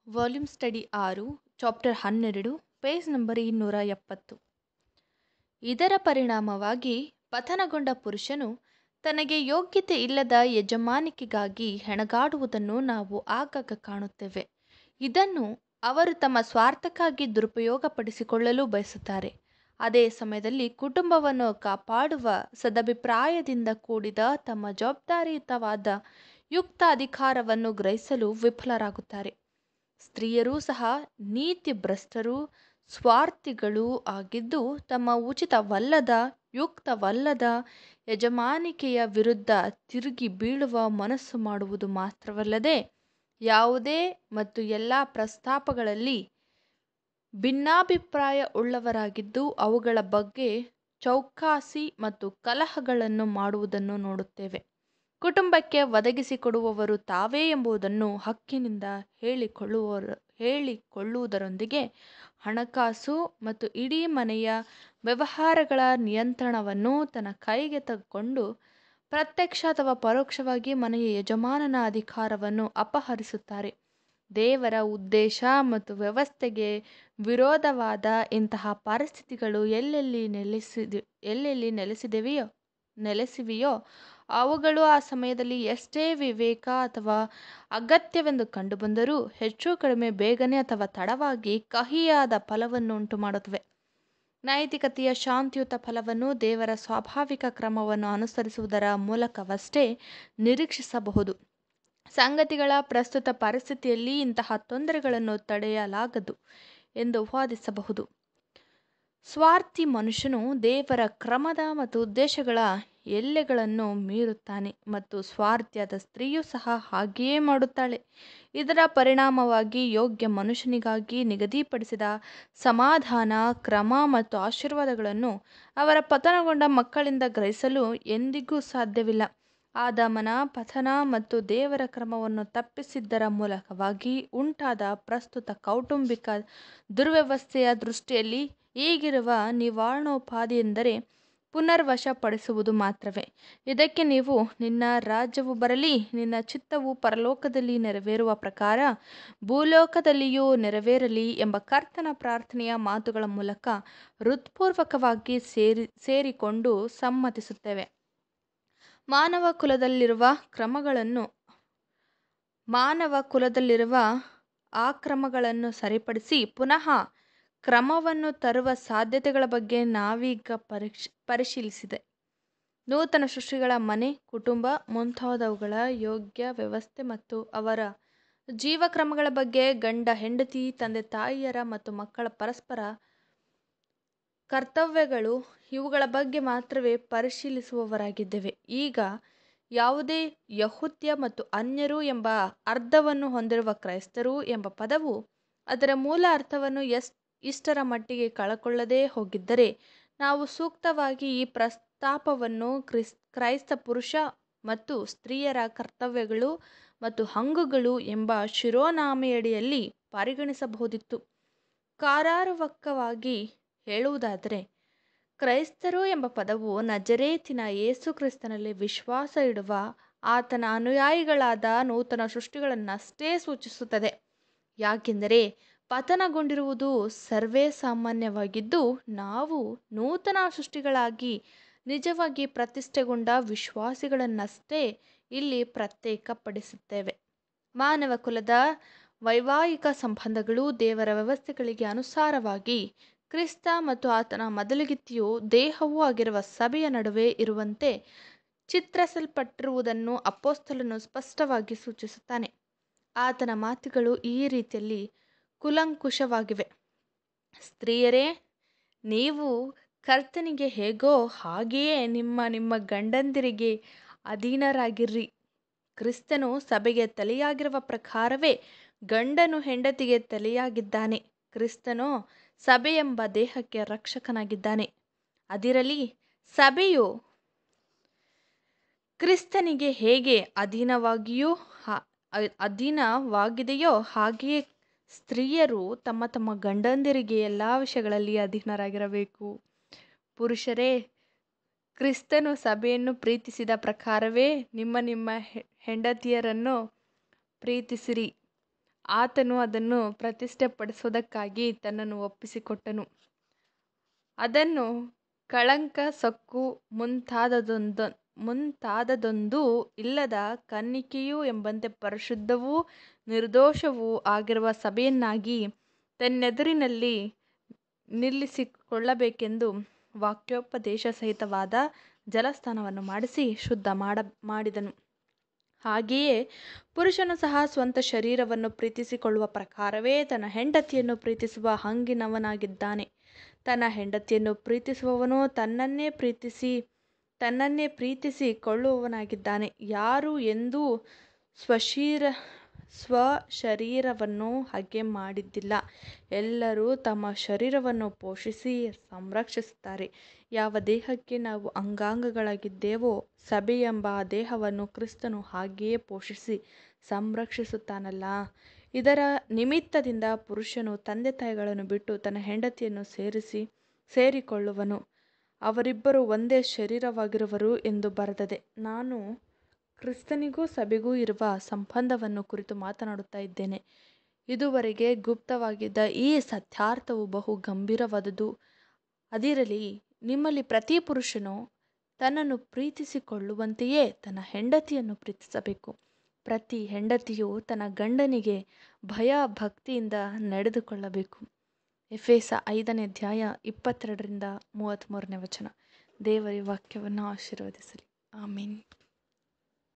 volume study ಆರು chapter ಹನ್ನೆರಡು page number ಇನ್ನೂರ ಎಪ್ಪತ್ತು ಇದರ ಪರಿಣಾಮವಾಗಿ ಪತನಗೊಂಡ ಪುರುಷನು ತನಗೆ ಯೋಗ್ಯತೆ ಇಲ್ಲದ ಯಜಮಾನಿಕೆಗಾಗಿ ಹೆಣಗಾಡುವುದನ್ನು ನಾವು ಆಗಾಗ ಕಾಣುತ್ತೇವೆ ಇದನ್ನು ಅವರು ತಮ್ಮ ಸ್ವಾರ್ಥಕ್ಕಾಗಿ ದುರುಪಯೋಗಪಡಿಸಿಕೊಳ್ಳಲು ಬಯಸುತ್ತಾರೆ ಅದೇ ಸಮಯದಲ್ಲಿ ಕುಟುಂಬವನ್ನು ಕಾಪಾಡುವ ಸದಭಿಪ್ರಾಯದಿಂದ ಕೂಡಿದ ತಮ್ಮ ಜವಾಬ್ದಾರಿಯುತವಾದ ಯುಕ್ತ ಅಧಿಕಾರವನ್ನು ಗ್ರಹಿಸಲು ವಿಫಲರಾಗುತ್ತಾರೆ ಸ್ತ್ರೀಯರೂ ಸಹ ನೀತಿಭ್ರಷ್ಟರೂ ಸ್ವಾರ್ಥಿಗಳೂ ಆಗಿದ್ದು ತಮ್ಮ ಉಚಿತವಲ್ಲದ ಯುಕ್ತವಲ್ಲದ ಯಜಮಾನಿಕೆಯ ವಿರುದ್ಧ ತಿರುಗಿ ಬೀಳುವ ಮನಸ್ಸು ಮಾಡುವುದು ಮಾತ್ರವಲ್ಲದೆ ಯಾವುದೇ ಮತ್ತು ಎಲ್ಲ ಪ್ರಸ್ತಾಪಗಳಲ್ಲಿ ಭಿನ್ನಾಭಿಪ್ರಾಯ ಉಳ್ಳವರಾಗಿದ್ದು ಅವುಗಳ ಬಗ್ಗೆ ಚೌಕಾಸಿ ಮತ್ತು ಕಲಹಗಳನ್ನು ಮಾಡುವುದನ್ನು ನೋಡುತ್ತೇವೆ ಕುಟುಂಬಕ್ಕೆ ಒದಗಿಸಿಕೊಡುವವರು ತಾವೇ ಎಂಬುದನ್ನು ಹಕ್ಕಿನಿಂದ ಹೇಳಿಕೊಳ್ಳುವವರು ಹೇಳಿಕೊಳ್ಳುವುದರೊಂದಿಗೆ ಹಣಕಾಸು ಮತ್ತು ಇಡೀ ಮನೆಯ ವ್ಯವಹಾರಗಳ ನಿಯಂತ್ರಣವನ್ನು ತನ್ನ ಕೈಗೆ ತೆಗೆದುಕೊಂಡು ಪ್ರತ್ಯಕ್ಷ ಅಥವಾ ಪರೋಕ್ಷವಾಗಿ ಮನೆಯ ಯಜಮಾನನ ಅಧಿಕಾರವನ್ನು ಅಪಹರಿಸುತ್ತಾರೆ ದೇವರ ಉದ್ದೇಶ ಮತ್ತು ವ್ಯವಸ್ಥೆಗೆ ವಿರೋಧವಾದ ಇಂತಹ ಪರಿಸ್ಥಿತಿಗಳು ಎಲ್ಲೆಲ್ಲಿ ನೆಲೆಸಿದೆ ಎಲ್ಲೆಲ್ಲಿ ನೆಲೆಸಿದೆವೆಯೋ ನೆಲೆಸಿವೆಯೋ ಅವುಗಳು ಆ ಸಮಯದಲ್ಲಿ ಎಷ್ಟೇ ವಿವೇಕ ಅಥವಾ ಅಗತ್ಯವೆಂದು ಕಂಡುಬಂದರೂ ಹೆಚ್ಚು ಕಡಿಮೆ ಬೇಗನೆ ಅಥವಾ ತಡವಾಗಿ ಕಹಿಯಾದ ಫಲವನ್ನು ಉಂಟು ಮಾಡುತ್ತವೆ ನೈತಿಕತೆಯ ಶಾಂತಿಯುತ ಫಲವನ್ನು ದೇವರ ಸ್ವಾಭಾವಿಕ ಕ್ರಮವನ್ನು ಅನುಸರಿಸುವುದರ ಮೂಲಕವಷ್ಟೇ ನಿರೀಕ್ಷಿಸಬಹುದು ಸಂಗತಿಗಳ ಪ್ರಸ್ತುತ ಪರಿಸ್ಥಿತಿಯಲ್ಲಿ ಇಂತಹ ತೊಂದರೆಗಳನ್ನು ತಡೆಯಲಾಗದು ಎಂದು ವಾದಿಸಬಹುದು ಸ್ವಾರ್ಥಿ ಮನುಷ್ಯನು ದೇವರ ಕ್ರಮದ ಮತ್ತು ಉದ್ದೇಶಗಳ ಎಲ್ಲೆಗಳನ್ನು ಮೀರುತ್ತಾನೆ ಮತ್ತು ಸ್ವಾರ್ಥ್ಯದ ಸ್ತ್ರೀಯೂ ಸಹ ಹಾಗೆಯೇ ಮಾಡುತ್ತಾಳೆ ಇದರ ಪರಿಣಾಮವಾಗಿ ಯೋಗ್ಯ ಮನುಷ್ಯನಿಗಾಗಿ ನಿಗದಿಪಡಿಸಿದ ಸಮಾಧಾನ ಕ್ರಮ ಮತ್ತು ಆಶೀರ್ವಾದಗಳನ್ನು ಅವರ ಪತನಗೊಂಡ ಮಕ್ಕಳಿಂದ ಗ್ರಹಿಸಲು ಎಂದಿಗೂ ಸಾಧ್ಯವಿಲ್ಲ ಆದಾಮನ ಪತನ ಮತ್ತು ದೇವರ ಕ್ರಮವನ್ನು ತಪ್ಪಿಸಿದ್ದರ ಮೂಲಕವಾಗಿ ಉಂಟಾದ ಪ್ರಸ್ತುತ ಕೌಟುಂಬಿಕ ದುರ್ವ್ಯವಸ್ಥೆಯ ದೃಷ್ಟಿಯಲ್ಲಿ ಈಗಿರುವ ನಿವಾರಣೋಪಾಧಿ ಎಂದರೆ ಪುನರ್ವಶಪಡಿಸುವುದು ಮಾತ್ರವೇ ಇದಕ್ಕೆ ನೀವು ನಿನ್ನ ರಾಜ್ಯವು ಬರಲಿ ನಿನ್ನ ಚಿತ್ತವು ಪರಲೋಕದಲ್ಲಿ ನೆರವೇರುವ ಪ್ರಕಾರ ಭೂಲೋಕದಲ್ಲಿಯೂ ನೆರವೇರಲಿ ಎಂಬ ಕರ್ತನ ಪ್ರಾರ್ಥನೆಯ ಮಾತುಗಳ ಮೂಲಕ ಹೃತ್ಪೂರ್ವಕವಾಗಿ ಸೇರಿ ಸೇರಿಕೊಂಡು ಸಮ್ಮತಿಸುತ್ತೇವೆ ಮಾನವ ಕುಲದಲ್ಲಿರುವ ಕ್ರಮಗಳನ್ನು ಮಾನವ ಕುಲದಲ್ಲಿರುವ ಆ ಕ್ರಮಗಳನ್ನು ಸರಿಪಡಿಸಿ ಪುನಃ ಕ್ರಮವನ್ನು ತರುವ ಸಾಧ್ಯತೆಗಳ ಬಗ್ಗೆ ನಾವೀಗ ಪರೀಕ್ಷ ಪರಿಶೀಲಿಸಿದೆ ನೂತನ ಸೃಷ್ಟಿಗಳ ಮನೆ ಕುಟುಂಬ ಮುಂತಾದವುಗಳ ಯೋಗ್ಯ ವ್ಯವಸ್ಥೆ ಮತ್ತು ಅವರ ಜೀವಕ್ರಮಗಳ ಬಗ್ಗೆ ಗಂಡ ಹೆಂಡತಿ ತಂದೆ ತಾಯಿಯರ ಮತ್ತು ಮಕ್ಕಳ ಪರಸ್ಪರ ಕರ್ತವ್ಯಗಳು ಇವುಗಳ ಬಗ್ಗೆ ಮಾತ್ರವೇ ಪರಿಶೀಲಿಸುವವರಾಗಿದ್ದೇವೆ ಈಗ ಯಾವುದೇ ಯಹುದ್ಯ ಮತ್ತು ಅನ್ಯರು ಎಂಬ ಅರ್ಥವನ್ನು ಹೊಂದಿರುವ ಕ್ರೈಸ್ತರು ಎಂಬ ಪದವು ಅದರ ಮೂಲ ಅರ್ಥವನ್ನು ಎಸ್ ಇಷ್ಟರ ಮಟ್ಟಿಗೆ ಕಳಕೊಳ್ಳದೇ ಹೋಗಿದ್ದರೆ ನಾವು ಸೂಕ್ತವಾಗಿ ಈ ಪ್ರಸ್ತಾಪವನ್ನು ಕ್ರಿಸ್ ಕ್ರೈಸ್ತ ಪುರುಷ ಮತ್ತು ಸ್ತ್ರೀಯರ ಕರ್ತವ್ಯಗಳು ಮತ್ತು ಹಂಗುಗಳು ಎಂಬ ಶಿರೋನಾಮೆಯಡಿಯಲ್ಲಿ ಪರಿಗಣಿಸಬಹುದಿತ್ತು ಕಾರಾರವಕವಾಗಿ ಹೇಳುವುದಾದರೆ ಕ್ರೈಸ್ತರು ಎಂಬ ಪದವು ನಜರೇತಿನ ಯೇಸು ಕ್ರಿಸ್ತನಲ್ಲಿ ವಿಶ್ವಾಸ ಇಡುವ ಆತನ ಅನುಯಾಯಿಗಳಾದ ನೂತನ ಸೃಷ್ಟಿಗಳನ್ನಷ್ಟೇ ಸೂಚಿಸುತ್ತದೆ ಯಾಕೆಂದರೆ ಪತನಗೊಂಡಿರುವುದು ಸರ್ವೇ ಸಾಮಾನ್ಯವಾಗಿದ್ದು ನಾವು ನೂತನ ಸೃಷ್ಟಿಗಳಾಗಿ ನಿಜವಾಗಿ ಪ್ರತಿಷ್ಠೆಗೊಂಡ ವಿಶ್ವಾಸಿಗಳನ್ನಷ್ಟೇ ಇಲ್ಲಿ ಪ್ರತ್ಯೇಕಪಡಿಸುತ್ತೇವೆ ಮಾನವ ಕುಲದ ವೈವಾಹಿಕ ಸಂಬಂಧಗಳು ದೇವರ ವ್ಯವಸ್ಥೆಗಳಿಗೆ ಅನುಸಾರವಾಗಿ ಕ್ರಿಸ್ತ ಮತ್ತು ಆತನ ಮೊದಲಿಗಿತ್ತಿಯೂ ದೇಹವೂ ಆಗಿರುವ ಸಭೆಯ ನಡುವೆ ಇರುವಂತೆ ಚಿತ್ರಿಸಲ್ಪಟ್ಟಿರುವುದನ್ನು ಅಪೋಸ್ತಲನು ಸ್ಪಷ್ಟವಾಗಿ ಸೂಚಿಸುತ್ತಾನೆ ಆತನ ಮಾತುಗಳು ಈ ರೀತಿಯಲ್ಲಿ ಕೂಲಂಕುಷವಾಗಿವೆ ಸ್ತ್ರೀಯರೇ ನೀವು ಕರ್ತನಿಗೆ ಹೇಗೋ ಹಾಗೆಯೇ ನಿಮ್ಮ ನಿಮ್ಮ ಗಂಡಂದಿರಿಗೆ ಅಧೀನರಾಗಿರ್ರಿ ಕ್ರಿಸ್ತನು ಸಭೆಗೆ ತಲೆಯಾಗಿರುವ ಪ್ರಕಾರವೇ ಗಂಡನು ಹೆಂಡತಿಗೆ ತಲೆಯಾಗಿದ್ದಾನೆ ಕ್ರಿಸ್ತನು ಸಭೆಯೆಂಬ ದೇಹಕ್ಕೆ ರಕ್ಷಕನಾಗಿದ್ದಾನೆ ಅದಿರಲಿ ಸಭೆಯು ಕ್ರಿಸ್ತನಿಗೆ ಹೇಗೆ ಅಧೀನವಾಗಿಯೂ ಅಧೀನವಾಗಿದೆಯೋ ಹಾಗೆಯೇ ಸ್ತ್ರೀಯರು ತಮ್ಮ ತಮ್ಮ ಗಂಡಂದಿರಿಗೆ ಎಲ್ಲ ವಿಷಯಗಳಲ್ಲಿ ಅಧೀನರಾಗಿರಬೇಕು ಪುರುಷರೇ ಕ್ರಿಸ್ತನು ಸಭೆಯನ್ನು ಪ್ರೀತಿಸಿದ ಪ್ರಕಾರವೇ ನಿಮ್ಮ ನಿಮ್ಮ ಹೆಂಡತಿಯರನ್ನು ಪ್ರೀತಿಸಿರಿ ಆತನು ಅದನ್ನು ಪ್ರತಿಷ್ಠೆಪಡಿಸುವುದಕ್ಕಾಗಿ ತನ್ನನ್ನು ಒಪ್ಪಿಸಿಕೊಟ್ಟನು ಅದನ್ನು ಕಳಂಕ ಸೊಕ್ಕು ಮುಂತಾದದೊಂದು ಮುಂತಾದದೊಂದು ಇಲ್ಲದ ಕನ್ನಿಕೆಯೂ ಎಂಬಂತೆ ಪರಿಶುದ್ಧವೂ ನಿರ್ದೋಷವೂ ಆಗಿರುವ ಸಭೆಯನ್ನಾಗಿ ತನ್ನೆದುರಿನಲ್ಲಿ ನಿಲ್ಲಿಸಿಕೊಳ್ಳಬೇಕೆಂದು ವಾಕ್ಯೋಪದೇಶ ಸಹಿತವಾದ ಜಲಸ್ನಾನವನ್ನು ಮಾಡಿಸಿ ಶುದ್ಧ ಮಾಡ ಮಾಡಿದನು ಹಾಗೆಯೇ ಪುರುಷನು ಸಹ ಸ್ವಂತ ಶರೀರವನ್ನು ಪ್ರೀತಿಸಿಕೊಳ್ಳುವ ಪ್ರಕಾರವೇ ತನ್ನ ಹೆಂಡತಿಯನ್ನು ಪ್ರೀತಿಸುವ ಹಂಗಿನವನಾಗಿದ್ದಾನೆ ತನ್ನ ಹೆಂಡತಿಯನ್ನು ಪ್ರೀತಿಸುವವನು ತನ್ನನ್ನೇ ಪ್ರೀತಿಸಿ ತನ್ನನ್ನೇ ಪ್ರೀತಿಸಿಕೊಳ್ಳುವವನಾಗಿದ್ದಾನೆ ಯಾರು ಎಂದೂ ಸ್ವಶೀರ ಸ್ವಶರೀರವನ್ನು ಹಗೆ ಮಾಡಿದ್ದಿಲ್ಲ ಎಲ್ಲರೂ ತಮ್ಮ ಶರೀರವನ್ನು ಪೋಷಿಸಿ ಸಂರಕ್ಷಿಸುತ್ತಾರೆ ಯಾವ ದೇಹಕ್ಕೆ ನಾವು ಅಂಗಾಂಗಗಳಾಗಿದ್ದೇವೋ ಸಭೆಯೆಂಬ ಆ ದೇಹವನ್ನು ಕ್ರಿಸ್ತನು ಹಾಗೆಯೇ ಪೋಷಿಸಿ ಸಂರಕ್ಷಿಸುತ್ತಾನಲ್ಲ ಇದರ ನಿಮಿತ್ತದಿಂದ ಪುರುಷನು ತಂದೆ ತಾಯಿಗಳನ್ನು ಬಿಟ್ಟು ತನ್ನ ಹೆಂಡತಿಯನ್ನು ಸೇರಿಸಿ ಸೇರಿಕೊಳ್ಳುವನು ಅವರಿಬ್ಬರು ಒಂದೇ ಶರೀರವಾಗಿರುವರು ಎಂದು ಬರೆದದೆ ನಾನು ಕ್ರಿಸ್ತನಿಗೂ ಸಭೆಗೂ ಇರುವ ಸಂಬಂಧವನ್ನು ಕುರಿತು ಮಾತನಾಡುತ್ತಾ ಇದ್ದೇನೆ ಇದುವರೆಗೆ ಗುಪ್ತವಾಗಿದ್ದ ಈ ಸತ್ಯಾರ್ಥವು ಬಹು ಗಂಭೀರವಾದುದು ಅದಿರಲಿ ನಿಮ್ಮಲ್ಲಿ ಪ್ರತಿ ಪುರುಷನು ತನ್ನನ್ನು ಪ್ರೀತಿಸಿಕೊಳ್ಳುವಂತೆಯೇ ತನ್ನ ಹೆಂಡತಿಯನ್ನು ಪ್ರೀತಿಸಬೇಕು ಪ್ರತಿ ಹೆಂಡತಿಯು ತನ್ನ ಗಂಡನಿಗೆ ಭಯ ಭಕ್ತಿಯಿಂದ ನಡೆದುಕೊಳ್ಳಬೇಕು ಎಫೇಸ ಐದನೇ ಅಧ್ಯಾಯ ಇಪ್ಪತ್ತೆರಡರಿಂದ ಮೂವತ್ತ್ಮೂರನೇ ವಚನ ದೇವರ ವಾಕ್ಯವನ್ನು ಆಶೀರ್ವದಿಸಲಿ ಆಮೀನ್